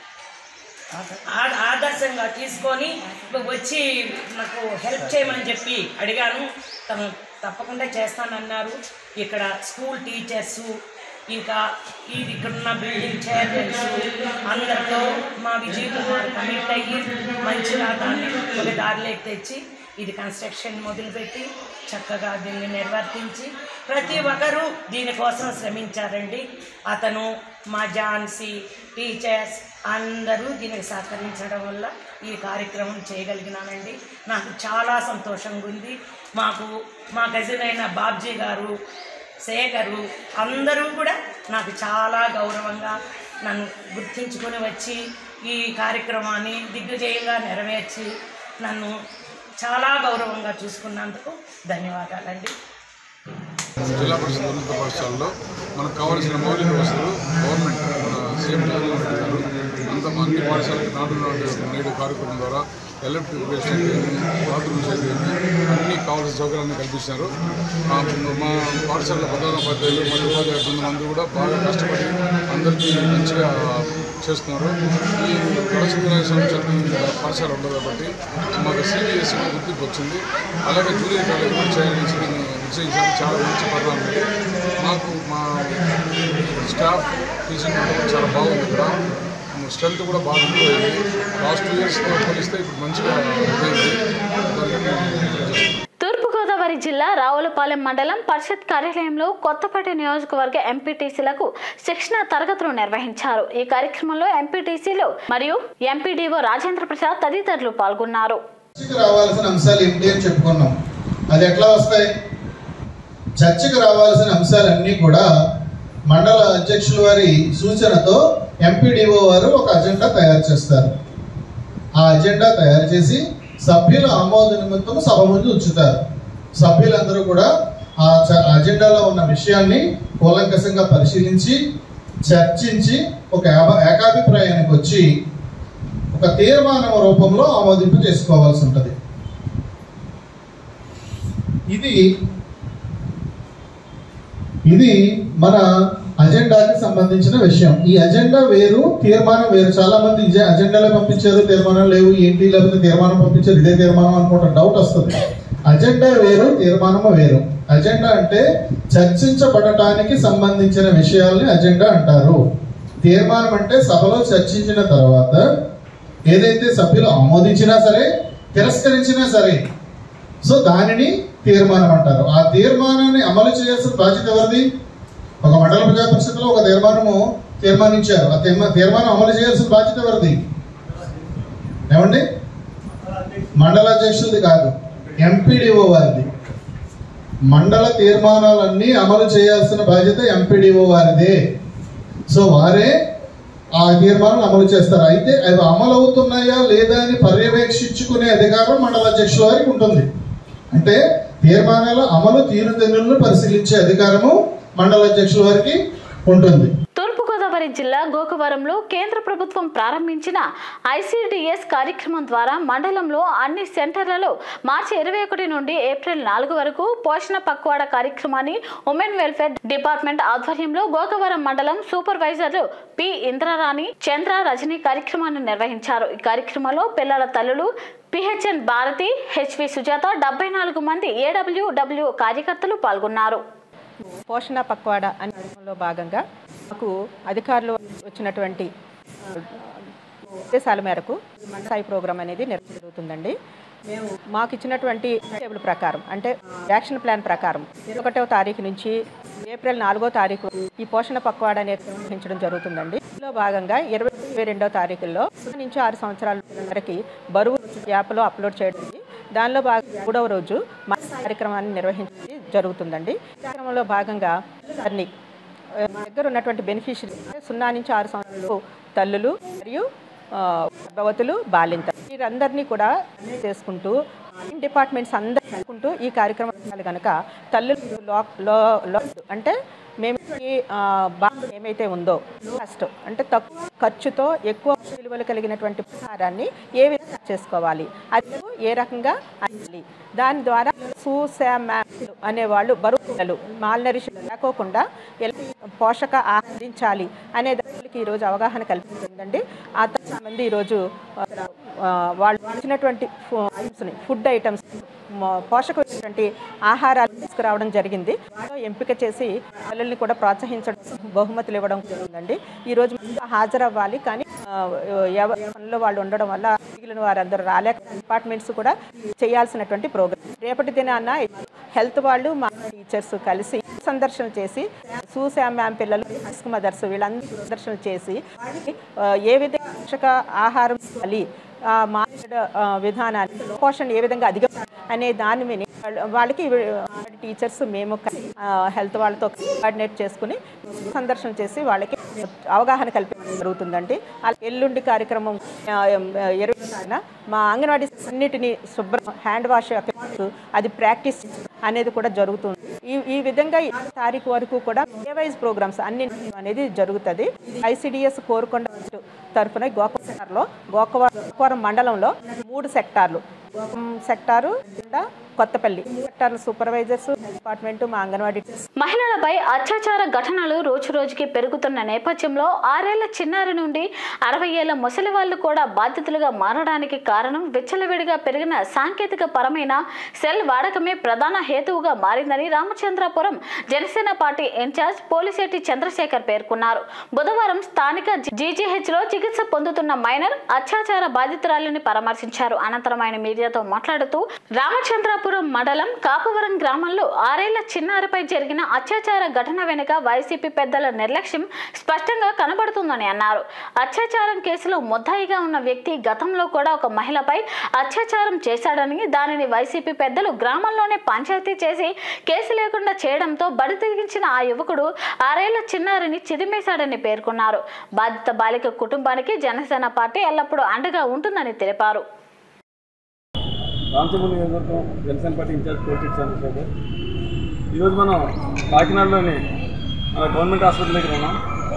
Speaker 10: ఆ- ఆదర్శంగా తీసుకొని వచ్చి నాకు హెల్ప్ చేయమని చెప్పి అడిగాను తను తప్పకుండా చేస్తానన్నారు ఇక్కడ స్కూల్ టీచర్సు ఇంకా ఇది ఇక్కడ ఉన్న బిల్డింగ్ చైర్మన్స్ అందరితో మా విజయ్ కుమార్ కమిట్ అయ్యి మంచిగా దాన్ని ఒక దారిలోకి తెచ్చి ఇది కన్స్ట్రక్షన్ మొదలుపెట్టి చక్కగా దీన్ని నిర్వర్తించి ప్రతి ఒక్కరూ దీనికోసం శ్రమించారండి అతను మా ఝాన్సీ టీచర్స్ అందరూ దీనికి సహకరించడం వల్ల ఈ కార్యక్రమం చేయగలిగినానండి నాకు చాలా సంతోషంగా ఉంది మాకు మా కజిన్ అయిన బాబ్జీ గారు శేఖరు అందరూ కూడా నాకు చాలా గౌరవంగా నన్ను గుర్తించుకొని వచ్చి ఈ కార్యక్రమాన్ని దిగ్విజయంగా నెరవేర్చి నన్ను చాలా గౌరవంగా చూసుకున్నందుకు ధన్యవాదాలండి
Speaker 11: జిల్లా పరిషత్ ఉన్నత పాఠశాలలో మనకు కావాల్సిన మౌలిక వసతులు గవర్నమెంట్ మన సీఎం జగన్మోహన్ రెడ్డి గారు అంత అన్ని పాఠశాలకు నాడు నాడు నేడు కార్యక్రమం ద్వారా ఎలక్ట్రిక్ బేషన్ బాత్రూమ్స్ అయితే అన్ని కావాల్సిన సౌకర్యాన్ని కల్పించారు మా మా పాఠశాల ప్రధానోపాధ్యాయులు మరియు ఉపాధ్యాయ బృందం అందరూ కూడా బాగా కష్టపడి అందరికీ మంచిగా చేస్తున్నారు ఈ వరసుందరేశ్వరం చదివిన పాఠశాల ఉండదు కాబట్టి మాకు సిబిఎస్ఈ గుర్తింపు వచ్చింది అలాగే జూనియర్ కాలేజ్ కూడా చేయాలని నేను నిశ్చయించాను చాలా మంచి పరిణామం ఇది మాకు మా స్టాఫ్ టీచింగ్ అంతా కూడా చాలా బాగుంది ఇక్కడ స్ట్రెంత్ కూడా బాగా ఇంప్రూవ్ అయింది లాస్ట్ టూ ఇయర్స్తో పోలిస్తే ఇప్పుడు మంచిగా ఇదైంది దాన్ని మేము
Speaker 1: తూర్పుగోదావరి జిల్లా రావులపాలెం మండలం పరిషత్ కార్యాలయంలో కొత్తపేట నియోజకవర్గ ఎంపీటీసీలకు శిక్షణ తరగతులు నిర్వహించారు ఈ కార్యక్రమంలో ఎంపీటీసీలు మరియు ఎంపీడీఓ రాజేంద్ర ప్రసాద్ తదితరులు పాల్గొన్నారు
Speaker 12: చర్చకు రావాల్సిన అంశాలు ఏమిటి అని చెప్పుకున్నాం అది ఎట్లా వస్తాయి చర్చకు రావాల్సిన అంశాలన్నీ కూడా మండల అధ్యక్షుల వారి సూచనతో ఎంపీడీఓ వారు ఒక అజెండా తయారు చేస్తారు ఆ అజెండా తయారు చేసి సభ్యుల ఆమోద నిమిత్తం సభ ముందు ఉంచుతారు సభ్యులందరూ కూడా ఆ చ- అజెండాలో ఉన్న విషయాన్ని కూలంకషంగా పరిశీలించి చర్చించి ఒక ఏక- ఏకాభిప్రాయానికి వచ్చి ఒక తీర్మానం రూపంలో ఆమోదింపు చేసుకోవాల్సి ఉంటుంది ఇది ఇది మన అజెండాకి సంబంధించిన విషయం ఈ అజెండా వేరు తీర్మానం వేరు చాలా మంది ఇజె- అజెండాలో పంపించారు తీర్మానం లేవు ఏంటి లేకపోతే తీర్మానం పంపించారు ఇదే తీర్మానం అనుకుంటా డౌట్ వస్తుంది అజెండా వేరు తీర్మానము వేరు అజెండా అంటే చర్చించబడటానికి సంబంధించిన విషయాల్ని అజెండా అంటారు తీర్మానం అంటే సభలో చర్చించిన తర్వాత ఏదైతే సభ్యులు ఆమోదించినా సరే తిరస్కరించినా సరే సో దానిని తీర్మానం అంటారు ఆ తీర్మానాన్ని అమలు చేయాల్సిన బాధ్యత ఎవరిది ఒక మండల ప్రజా పరిషత్లో ఒక తీర్మానము తీర్మానించారు ఆ తీర్మా తీర్మానం అమలు చేయాల్సిన బాధ్యత ఎవరిది ఏమండి మండల అధ్యక్షులది కాదు ఎంపీడీఓ వారిది మండల తీర్మానాలన్నీ అమలు చేయాల్సిన బాధ్యత ఎంపీడీఓ వారిదే సో వారే ఆ తీర్మానం అమలు చేస్తారు అయితే అవి అమలు అవుతున్నాయా లేదా అని పర్యవేక్షించుకునే అధికారం మండల అధ్యక్షుల వారికి ఉంటుంది అంటే తీర్మానాల అమలు తీరుతెన్నులను పరిశీలించే అధికారము మండల అధ్యక్షుల వారికి ఉంటుంది
Speaker 1: తూర్పుగోదావరి జిల్లా గోకవరంలో కేంద్ర ప్రభుత్వం ప్రారంభించిన ఐసిడిఎస్ కార్యక్రమం ద్వారా మండలంలో అన్ని సెంటర్లలో మార్చి ఇరవై ఒకటి నుండి ఏప్రిల్ నాలుగు వరకు పోషణ పక్వాడ కార్యక్రమాన్ని ఉమెన్ వెల్ఫేర్ డిపార్ట్మెంట్ ఆధ్వర్యంలో గోకవరం మండలం సూపర్వైజర్లు పి ఇంద్రరాణి చంద్ర రజని కార్యక్రమాన్ని నిర్వహించారు ఈ కార్యక్రమంలో పిల్లల తల్లులు పిహెచ్ఎన్ భారతి హెచ్వి సుజాత డెబ్బై నాలుగు మంది ఏడబ్ల్యూడబ్ల్యూ కార్యకర్తలు పాల్గొన్నారు
Speaker 13: పోషణ పక్వాడ అనే కార్యక్రమంలో భాగంగా మాకు అధికారులు వచ్చినటువంటి ఆదేశాల మేరకు సాయి ప్రోగ్రామ్ అనేది నిర్వహించ జరుగుతుందండి మేము మాకు ఇచ్చినటువంటి టేబుల్ ప్రకారం అంటే యాక్షన్ ప్లాన్ ప్రకారం ఒకటవ తారీఖు నుంచి ఏప్రిల్ నాలుగో తారీఖు ఈ పోషణ పక్వాడ అనేది నిర్వహించడం జరుగుతుందండి ఇందులో భాగంగా ఇరవై ఇరవై రెండో తారీఖుల్లో నుంచి ఆరు సంవత్సరాల వరకు బరువు యాప్లో అప్లోడ్ చేయడం జరిగింది. దానిలో భాగంగా మూడవ రోజు మా కార్యక్రమాన్ని నిర్వహించడం జరుగుతుందండి ఈ కార్యక్రమంలో భాగంగా వారిని ఆ, మా దగ్గర ఉన్నటువంటి బెనిఫిషియరీ సున్నా నుంచి ఆరు సంవత్సరాలు తల్లులు మరియు ఆ, గర్భవతులు బాలింత వీరందరినీ కూడా చేసుకుంటూ డిపార్ట్మెంట్స్ అందరూ అనుకుంటూ ఈ కార్యక్రమం చేయాలి కనుక తల్లులు లో- లో- లో- అంటే మేము ఈ ఆ, బాధ్యత ఏమైతే ఉందో ఫస్ట్ అంటే తక్కువ ఖర్చుతో ఎక్కువ విలువలు కలిగినటువంటి ఆహారాన్ని ఏ విధంగా చేసుకోవాలి అది ఏ రకంగా అందాలి దాని ద్వారా సూసామ్యాలు అనేవాళ్ళు బరువు పిల్లలు మాల్నరిష్ లేకోకుండా ఎలా పోషక ఆహారం అందించాలి అనే దానికి ఈరోజు అవగాహన కల్పించిందండి ఆ చాలా మంది ఈరోజు ఆ, ఆ, వాళ్ళు ఇచ్చినటువంటి ఫు- ఐటమ్స్ని ఫుడ్ ఐటమ్స్ మ- పోషకమైనటువంటి ఆహారాలు తీసుకురావడం జరిగింది వాటిలో ఎంపిక చేసి పిల్లల్ని కూడా ప్రోత్సహించడం బహుమతులు ఇవ్వడం జరిగిందండి ఈ రోజు ముందుగా హాజరవ్వాలి కానీ ఆ, ఎవరి పనిలో వాళ్ళు ఉండడం వల్ల మిగిలిన వారందరూ రాలేక డిపార్ట్మెంట్స్ కూడా చేయాల్సినటువంటి ప్రోగ్రామ్ రేపటి దినాన హెల్త్ వాళ్ళు మా టీచర్స్ కలిసి సందర్శన చేసి సూసామ్ మ్యామ్ పిల్లలు హస్క్ మదర్స్ వీళ్ళందరూ సందర్శన చేసి వాళ్ళకి, ఆ, ఏ విధంగా పోషక ఆహారం ఇవ్వాలి ఆ, మార్కెట్ ఆ, విధానాన్ని పోషణ ఏ విధంగా అధిక అనే దాని మీద వాళ్ళ- వాళ్ళకి టీచర్స్ మేము హెల్త్ వాళ్ళతో కోఆర్డినేట్ చేసుకుని సందర్శన చేసి వాళ్ళకి అవగాహన కల్పించడం జరుగుతుందండి అలా ఎల్లుండి కార్యక్రమం ఆ, ఇరవై తారీఖున మా అంగన్వాడీ అన్నిటిని శుభ్రం హ్యాండ్ వాష్ అది ప్రాక్టీస్ అనేది కూడా జరుగుతుంది ఈ ఈ విధంగా ఈ తారీఖు వరకు కూడా ఏవైజ్ ప్రోగ్రామ్స్ అన్ని అనేది జరుగుతుంది ఐసిడిఎస్ కోరుకొండ తరఫున గోకవరంలో గోకవరం మండలంలో మూడు సెక్టార్లు గోకం సెక్టారు కింద కొత్తపల్లి సెక్టార్ సూపర్వైజర్స్ డిపార్ట్మెంట్ మా అంగన్వాడీ
Speaker 1: మహిళలపై అత్యాచార ఘటనలు రోజు రోజుకి పెరుగుతున్న నేపథ్యంలో ఆరేళ్ల చిన్నారి నుండి అరవై ఏళ్ల ముసలి వాళ్ళు కూడా బాధితులుగా మారడానికి కారణం విచ్చలవిడిగా పెరిగిన సాంకేతిక పరమైన సెల్ వాడకమే ప్రధాన హేతువుగా మారిందని రామచంద్రాపురం జనసేన పార్టీ ఇన్ఛార్జ్ పోలిశెట్టి చంద్రశేఖర్ పేర్కొన్నారు బుధవారం స్థానిక జీజీహెచ్ లో చికిత్స పొందుతున్న మైనర్ అత్యాచార బాధితురాలిని పరామర్శించారు అనంతరం ఆయన మీడియాతో మాట్లాడుతూ రామచంద్రాపురం మండలం కాపవరం గ్రామంలో ఆరేళ్ల చిన్నారిపై జరిగిన అత్యాచార ఘటన వెనుక వైసీపీ పెద్దల నిర్లక్ష్యం స్పష్టంగా కనబడుతుందని అన్నారు అత్యాచారం కేసులో ముద్దాయిగా ఉన్న వ్యక్తి గతంలో కూడా ఒక మహిళపై అత్యాచారం చేశాడని దానిని వైసీపీ పెద్దలు గ్రామంలోనే పంచాయతీ చేసి కేసు లేకుండా చేయడంతో బడి తెగించిన ఆ యువకుడు ఆరేళ్ల చిన్నారిని చిదిమేశాడని పేర్కొన్నారు బాధిత బాలిక కుటుంబానికి జనసేన పార్టీ ఎల్లప్పుడూ అండగా ఉంటుందని తెలిపారు
Speaker 14: రామచంద్ర నియోజకవర్గం జనసేన పార్టీ ఇన్ఛార్జ్ పోలిటిక్స్ చంద్రశేఖర్ ఈరోజు మనం కాకినాడలోని మన గవర్నమెంట్ హాస్పిటల్ దగ్గర ఉన్నాం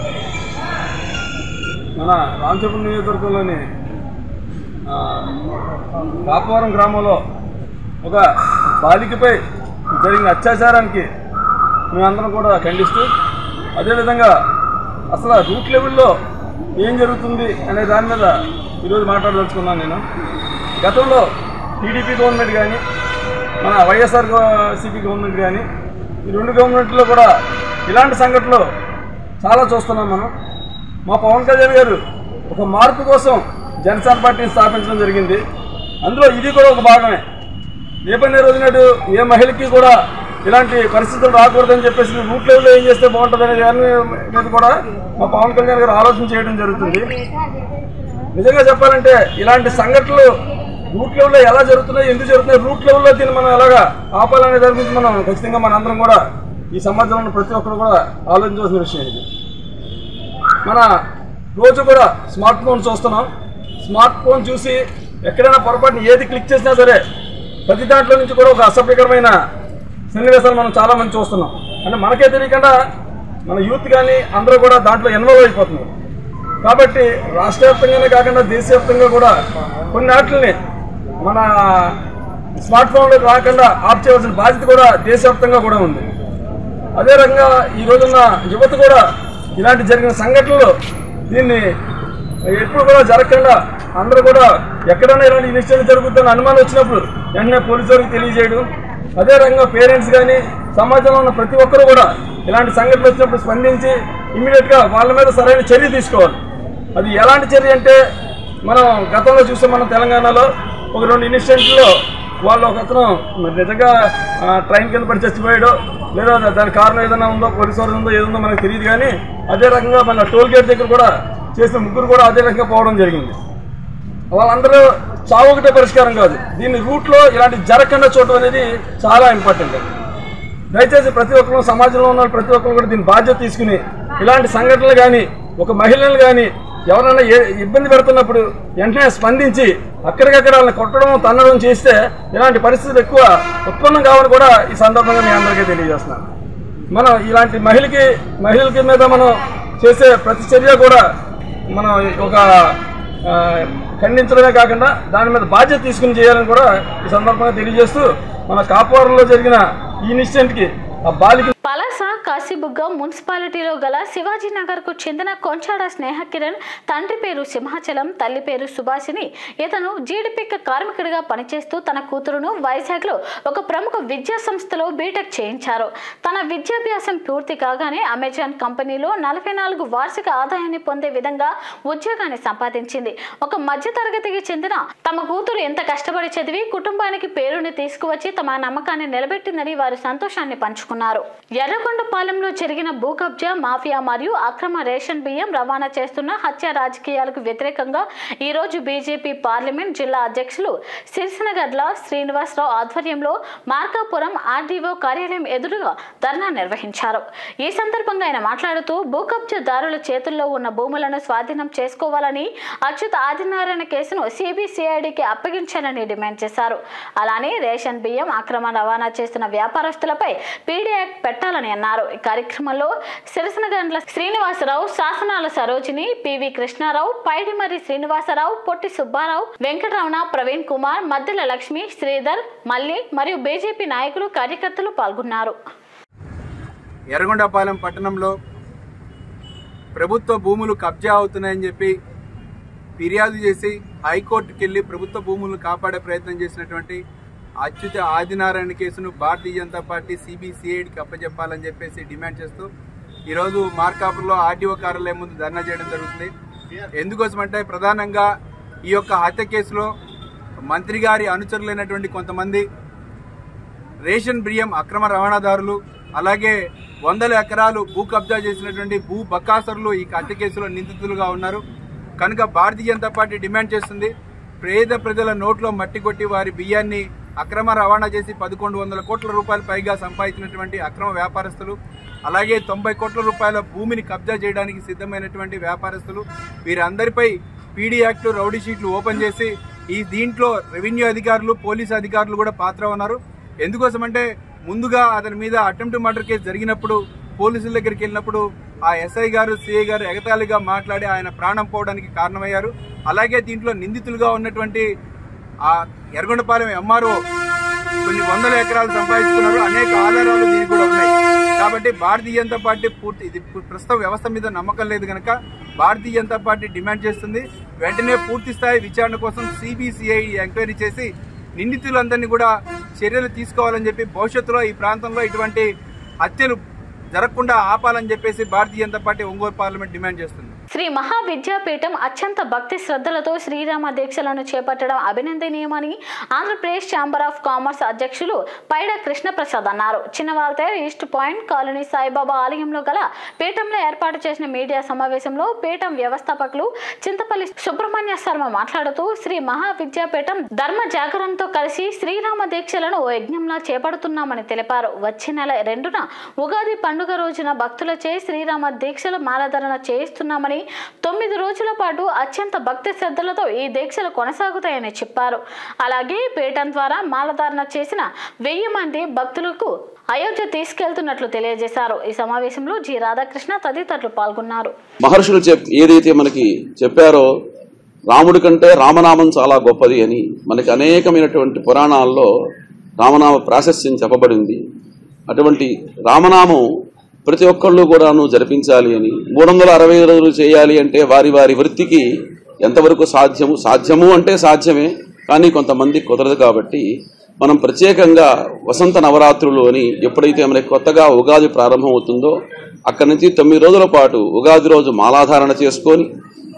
Speaker 14: మన రామచంద్ర నియోజకవర్గంలోని ఆ, కాపవరం గ్రామంలో ఒక బాలికపై జరిగిన అత్యాచారానికి మేమందరం కూడా ఖండిస్తూ అదేవిధంగా అసలు రూట్ లెవెల్లో ఏం జరుగుతుంది అనే దాని మీద ఈరోజు మాట్లాడదలుచుకున్నాను నేను గతంలో టీడీపీ గవర్నమెంట్ కానీ మన వైఎస్ఆర్ సిపి గవర్నమెంట్ కానీ ఈ రెండు గవర్నమెంట్లో కూడా ఇలాంటి సంఘటనలు చాలా చూస్తున్నాం మనం మా పవన్ కళ్యాణ్ గారు ఒక మార్పు కోసం జనసేన పార్టీని స్థాపించడం జరిగింది అందులో ఇది కూడా ఒక భాగమే రేపటి రోజు నాడు ఏ మహిళకి కూడా ఇలాంటి పరిస్థితులు రాకూడదని చెప్పేసి రూట్ లెవెల్లో ఏం చేస్తే బాగుంటుంది అనే దాని మీద కూడా మా పవన్ కళ్యాణ్ గారు ఆలోచన చేయడం జరుగుతుంది నిజంగా చెప్పాలంటే ఇలాంటి సంఘటనలు రూట్ లెవెల్లో ఎలా జరుగుతున్నాయి ఎందుకు జరుగుతున్నాయి రూట్ లెవెల్లో దీన్ని మనం ఎలాగా ఆపాలనే దాని గురించి మనం ఖచ్చితంగా మన అందరం కూడా ఈ సమాజంలో ఉన్న ప్రతి ఒక్కరు కూడా ఆలోచించాల్సిన విషయం ఇది మన రోజు కూడా స్మార్ట్ ఫోన్ చూస్తున్నాం స్మార్ట్ ఫోన్ చూసి ఎక్కడైనా పొరపాటున ఏది క్లిక్ చేసినా సరే ప్రతి దాంట్లో నుంచి కూడా ఒక అసభ్యకరమైన సన్నివేశాలు మనం చాలా మంది చూస్తున్నాం అంటే మనకే తెలియకుండా మన యూత్ కానీ అందరూ కూడా దాంట్లో ఇన్వాల్వ్ అయిపోతున్నారు కాబట్టి రాష్ట్ర వ్యాప్తంగానే కాకుండా దేశవ్యాప్తంగా కూడా కొన్ని వాటిని మన స్మార్ట్ ఫోన్లోకి రాకుండా ఆఫ్ చేయవలసిన బాధ్యత కూడా దేశవ్యాప్తంగా కూడా ఉంది అదే రకంగా ఈ రోజున్న యువత కూడా ఇలాంటి జరిగిన సంఘటనలు దీన్ని ఎప్పుడు కూడా జరగకుండా అందరూ కూడా ఎక్కడైనా ఇలాంటి ఇన్సిడెంట్ జరుగుతుందని అనుమానం వచ్చినప్పుడు వెంటనే పోలీసు వారికి తెలియజేయడం అదే రకంగా పేరెంట్స్ కానీ సమాజంలో ఉన్న ప్రతి ఒక్కరు కూడా ఇలాంటి సంఘటనలు వచ్చినప్పుడు స్పందించి ఇమీడియట్గా వాళ్ళ మీద సరైన చర్య తీసుకోవాలి అది ఎలాంటి చర్య అంటే మనం గతంలో చూసాం మనం తెలంగాణలో ఒక రెండు ఇన్సిడెంట్లో వాళ్ళు ఒక అతను మరి నిజంగా ఆ, ట్రైన్ కింద పడి చచ్చిపోయాడో లేదా దా- దాని కారణం ఏదైనా ఉందో పోలీసు వారు ఉందో ఏదుందో మనకు తెలియదు కానీ అదే రకంగా మన టోల్ గేట్ దగ్గర కూడా చేసిన ముగ్గురు కూడా అదే రకంగా పోవడం జరిగింది వాళ్ళందరూ చావు ఒకటే పరిష్కారం కాదు దీని రూట్లో ఇలాంటి జరగకుండా చూడటం అనేది చాలా ఇంపార్టెంట్ దయచేసి ప్రతి ఒక్కరు సమాజంలో ఉన్న ప్రతి ఒక్కరు కూడా దీని బాధ్యత తీసుకుని ఇలాంటి సంఘటనలు కానీ ఒక మహిళలు కానీ ఎవరైనా ఏ ఇబ్బంది పెడుతున్నప్పుడు వెంటనే స్పందించి అక్కడికక్కడ వాళ్ళని కొట్టడం తన్నడం చేస్తే ఇలాంటి పరిస్థితులు ఎక్కువ ఉత్పన్నం కావాలని కూడా ఈ సందర్భంగా మీ అందరికీ తెలియజేస్తున్నాను మనం ఇలాంటి మహిళకి మహిళలకి మీద మనం చేసే ప్రతి చర్య కూడా మనం ఒక ఆ, ఖండించడమే కాకుండా దాని మీద బాధ్యత తీసుకుని చేయాలని కూడా ఈ సందర్భంగా తెలియజేస్తూ మన కాపువరంలో జరిగిన ఈ ఇన్సిడెంట్కి ఆ బాలిక
Speaker 1: పలాస కాశీబుగ్గ మున్సిపాలిటీలో గల శివాజీ నగర్ కు చెందిన కొంచాడ స్నేహ కిరణ్ తండ్రి పేరు సింహాచలం తల్లి పేరు సుభాషిని ఇతను జీడిపిక్క కార్మికుడిగా పనిచేస్తూ తన కూతురును వైజాగ్ లో ఒక ప్రముఖ విద్యా సంస్థలో బీటెక్ చేయించారు తన విద్యాభ్యాసం పూర్తి కాగానే అమెజాన్ కంపెనీలో నలభై నాలుగు వార్షిక ఆదాయాన్ని పొందే విధంగా ఉద్యోగాన్ని సంపాదించింది ఒక మధ్య తరగతికి చెందిన తమ కూతురు ఎంత కష్టపడి చదివి కుటుంబానికి పేరుని తీసుకువచ్చి తమ నమ్మకాన్ని నిలబెట్టిందని వారు సంతోషాన్ని పంచుకున్నారు ఎర్రగొండపాలెంలో జరిగిన భూ కబ్జా మాఫియా మరియు అక్రమ రేషన్ బియ్యం రవాణా చేస్తున్న హత్య రాజకీయాలకు వ్యతిరేకంగా ఈ రోజు బీజేపీ పార్లమెంట్ జిల్లా అధ్యక్షులు సిరిసినగడ్ల శ్రీనివాసరావు ఆధ్వర్యంలో మార్కాపురం ఆర్డీఓ కార్యాలయం ఎదురుగా ధర్నా నిర్వహించారు ఈ సందర్భంగా ఆయన మాట్లాడుతూ భూ కబ్జాదారుల చేతుల్లో ఉన్న భూములను స్వాధీనం చేసుకోవాలని అచ్యుత ఆదినారాయణ కేసును సిబిసిఐడికి అప్పగించాలని డిమాండ్ చేశారు అలానే రేషన్ బియ్యం అక్రమ రవాణా చేస్తున్న వ్యాపారస్తులపై పీడీ యాక్ట్ పెట్టాలని అన్నారు ఈ కార్యక్రమంలో సిరసనగండ్ల శ్రీనివాసరావు శాసనాల సరోజిని పివి కృష్ణారావు పైడిమర్రి శ్రీనివాసరావు పొట్టి సుబ్బారావు వెంకటరమణ ప్రవీణ్ కుమార్ మద్దెల లక్ష్మి శ్రీధర్ మల్లి మరియు బీజేపీ నాయకులు కార్యకర్తలు పాల్గొన్నారు
Speaker 15: ఎర్రగొండపాలెం పట్టణంలో ప్రభుత్వ భూములు కబ్జా అవుతున్నాయని చెప్పి ఫిర్యాదు చేసి హైకోర్టుకి వెళ్ళి ప్రభుత్వ భూములను కాపాడే ప్రయత్నం చేసినటువంటి అచ్యుత ఆదినారాయణ కేసును భారతీయ జనతా పార్టీ సిబిసిఐడికి అప్పచెప్పాలని చెప్పేసి డిమాండ్ చేస్తూ ఈరోజు మార్కాపురంలో ఆర్టీఓ కార్యాలయం ముందు ధర్నా చేయడం జరుగుతుంది ఎందుకోసమంటే ప్రధానంగా ఈ యొక్క హత్య కేసులో మంత్రి గారి అనుచరులైనటువంటి కొంతమంది రేషన్ బియ్యం అక్రమ రవాణాదారులు అలాగే వందల ఎకరాలు భూ కబ్జా చేసినటువంటి భూ బకాసరులు ఈ హత్య కేసులో నిందితులుగా ఉన్నారు కనుక భారతీయ జనతా పార్టీ డిమాండ్ చేస్తుంది పేద ప్రజల నోట్లో మట్టి కొట్టి వారి బియ్యాన్ని అక్రమ రవాణా చేసి పదకొండు వందల కోట్ల రూపాయలు పైగా సంపాదించినటువంటి అక్రమ వ్యాపారస్తులు అలాగే తొంభై కోట్ల రూపాయల భూమిని కబ్జా చేయడానికి సిద్ధమైనటువంటి వ్యాపారస్తులు వీరందరిపై పీడీ యాక్ట్ రౌడీ షీట్లు ఓపెన్ చేసి ఈ దీంట్లో రెవెన్యూ అధికారులు పోలీసు అధికారులు కూడా పాత్ర ఉన్నారు ఎందుకోసమంటే ముందుగా అతని మీద అటెంప్ట్ మర్డర్ కేసు జరిగినప్పుడు పోలీసుల దగ్గరికి వెళ్ళినప్పుడు ఆ ఎస్ఐ గారు సిఐ గారు ఎగతాళిగా మాట్లాడి ఆయన ప్రాణం పోవడానికి కారణమయ్యారు అలాగే దీంట్లో నిందితులుగా ఉన్నటువంటి ఆ ఎర్రగొండపాలెం ఎంఆర్ఓ కొన్ని వందల ఎకరాలు సంపాదించుకున్నారు అనేక ఆధారాలు దీనికి కూడా ఉన్నాయి కాబట్టి భారతీయ జనతా పార్టీ పూర్తి ఇది ప్రస్తుత వ్యవస్థ మీద నమ్మకం లేదు కనుక భారతీయ జనతా పార్టీ డిమాండ్ చేస్తుంది వెంటనే పూర్తి స్థాయి విచారణ కోసం సిబిసిఐ ఎంక్వైరీ చేసి నిందితులందరినీ కూడా చర్యలు తీసుకోవాలని చెప్పి భవిష్యత్తులో ఈ ప్రాంతంలో ఇటువంటి హత్యలు జరగకుండా ఆపాలని చెప్పేసి Bharatiya Janata party Ongole parliament demand చేస్తుంది
Speaker 1: శ్రీ మహావిద్యాపీఠం అత్యంత భక్తి శ్రద్ధలతో శ్రీరామ దీక్షలను చేపట్టడం అభినందనీయమని ఆంధ్రప్రదేశ్ ఛాంబర్ ఆఫ్ కామర్స్ అధ్యక్షులు పైడ కృష్ణప్రసాద్ అన్నారు Chinnawaltair east point colony Saibaba ఆలయంలో గల పీఠంలో ఏర్పాటు చేసిన మీడియా సమావేశంలో పీఠం వ్యవస్థాపకులు చింతపల్లి సుబ్రహ్మణ్య శర్మ మాట్లాడుతూ శ్రీ మహావిద్యాపీఠం ధర్మ జాగరణతో కలిసి శ్రీరామ దీక్షలను ఓ యజ్ఞంలా చేపడుతున్నామని తెలిపారు వచ్చే నెల రెండున ఉగాది పండుగ రోజున భక్తులచే శ్రీరామ దీక్షల మాలధరణ చేయిస్తున్నామని తొమ్మిది రోజుల పాటు అత్యంత భక్తి శ్రద్ధలతో ఈ దీక్షలు కొనసాగుతాయని చెప్పారు అలాగే పీఠం ద్వారా మాలధారణ చేసిన వెయ్యి మంది భక్తులకు అయోధ్య తీసుకెళ్తున్నట్లు తెలియజేశారు ఈ సమావేశంలో జి రాధాకృష్ణ తదితరులు పాల్గొన్నారు
Speaker 16: మహర్షులు చెప్ ఏదైతే మనకి చెప్పారో రాముడి కంటే రామనామం చాలా గొప్పది అని మనకి అనేకమైనటువంటి పురాణాల్లో రామనామ ప్రాశస్యం చెప్పబడింది అటువంటి రామనామం ప్రతి ఒక్కళ్ళు కూడాను జరిపించాలి అని మూడు వందల అరవై రోజులు చేయాలి అంటే వారి వారి వృత్తికి ఎంతవరకు సాధ్యము సాధ్యము అంటే సాధ్యమే కానీ కొంతమంది కుదరదు కాబట్టి మనం ప్రత్యేకంగా వసంత నవరాత్రులు అని ఎప్పుడైతే మనకి కొత్తగా ఉగాది ప్రారంభం అవుతుందో అక్కడి నుంచి తొమ్మిది రోజుల పాటు ఉగాది రోజు మాలాధారణ చేసుకొని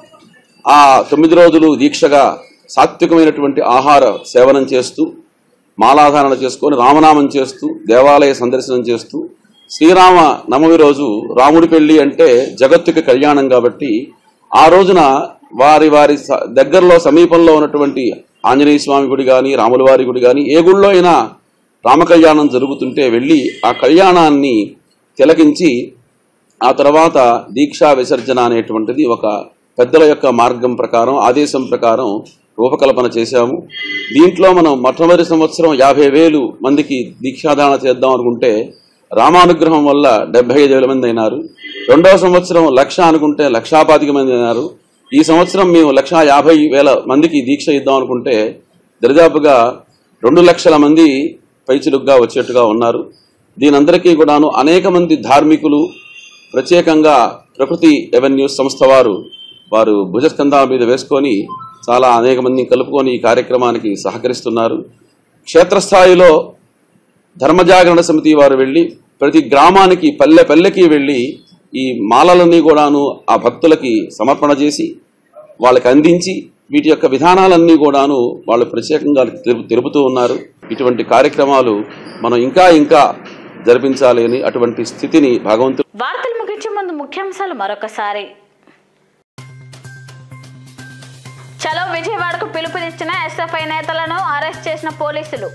Speaker 16: ఆ తొమ్మిది రోజులు దీక్షగా సాత్వికమైనటువంటి ఆహార సేవనం చేస్తూ మాలాధారణ చేసుకొని రామనామం చేస్తూ దేవాలయ సందర్శనం చేస్తూ శ్రీరామ నవమి రోజు రాముడి పెళ్లి అంటే జగత్తుకి కళ్యాణం కాబట్టి ఆ రోజున వారి వారి స- దగ్గరలో సమీపంలో ఉన్నటువంటి ఆంజనేయ స్వామి గుడి కానీ రాముల వారి గుడి కానీ ఏ గుడిలో అయినా రామ కళ్యాణం జరుగుతుంటే వెళ్ళి ఆ కళ్యాణాన్ని తిలకించి ఆ తర్వాత దీక్షా విసర్జన అనేటువంటిది ఒక పెద్దల యొక్క మార్గం ప్రకారం ఆదేశం ప్రకారం రూపకల్పన చేశాము దీంట్లో మనం మొట్టమొదటి సంవత్సరం యాభై వేలు మందికి దీక్షాధారణ చేద్దాం అనుకుంటే రామానుగ్రహం వల్ల డెబ్బై ఐదు వేల మంది అయినారు రెండవ సంవత్సరం లక్ష అనుకుంటే లక్షాపాతిక మంది అయినారు ఈ సంవత్సరం మేము లక్ష యాభై వేల మందికి దీక్ష ఇద్దాం అనుకుంటే దరిదాపుగా రెండు లక్షల మంది పైచులుగ్గా వచ్చేట్టుగా ఉన్నారు దీనందరికీ కూడాను అనేక మంది ధార్మికులు ప్రత్యేకంగా ప్రకృతి ఎవెన్యూస్ సంస్థ వారు వారు భుజస్కంధాల మీద వేసుకొని చాలా అనేక మందిని కలుపుకొని ఈ కార్యక్రమానికి సహకరిస్తున్నారు క్షేత్రస్థాయిలో ధర్మజాగరణ సమితి వారు వెళ్ళి ప్రతి గ్రామానికి పల్లె పల్లెకి వెళ్ళి ఈ మాలలన్నీ కూడాను ఆ భక్తులకి సమర్పణ చేసి వాళ్ళకి అందించి వీటి యొక్క విధానాలన్నీ కూడాను వాళ్ళు ప్రత్యేకంగా తెలుపు- తెలుపుతూ ఉన్నారు ఇటువంటి కార్యక్రమాలు మనం ఇంకా ఇంకా జరిపించాలి అని అటువంటి స్థితిని భగవంతుడు
Speaker 1: వార్తలు ముగించే ముందు ముఖ్యాంశాలు మరొకసారి చలో విజయవాడకు పిలుపునిచ్చిన ఎస్ఎఫ్ఐ నేతలను అరెస్ట్ చేసిన పోలీసులు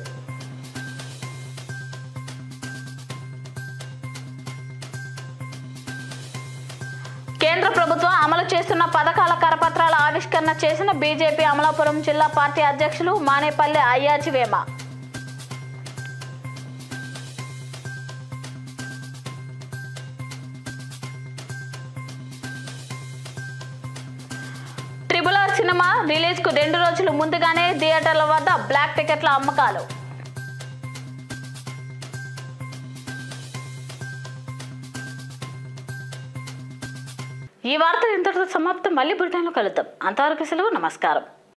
Speaker 1: కేంద్ర ప్రభుత్వం అమలు చేస్తున్న పథకాల కరపత్రాల ఆవిష్కరణ చేసిన బీజేపీ అమలాపురం జిల్లా పార్టీ అధ్యక్షులు Manepalli Ayyajivema triple R cinema release కు రెండు రోజులు ముందుగానే థియేటర్ల వద్ద బ్లాక్ టికెట్ల అమ్మకాలు ఈ వార్తలు ఇంతటితో సమాప్తం మళ్ళీ బులెటిన్లో కలుద్దాం అంతవరకు సెలవు నమస్కారం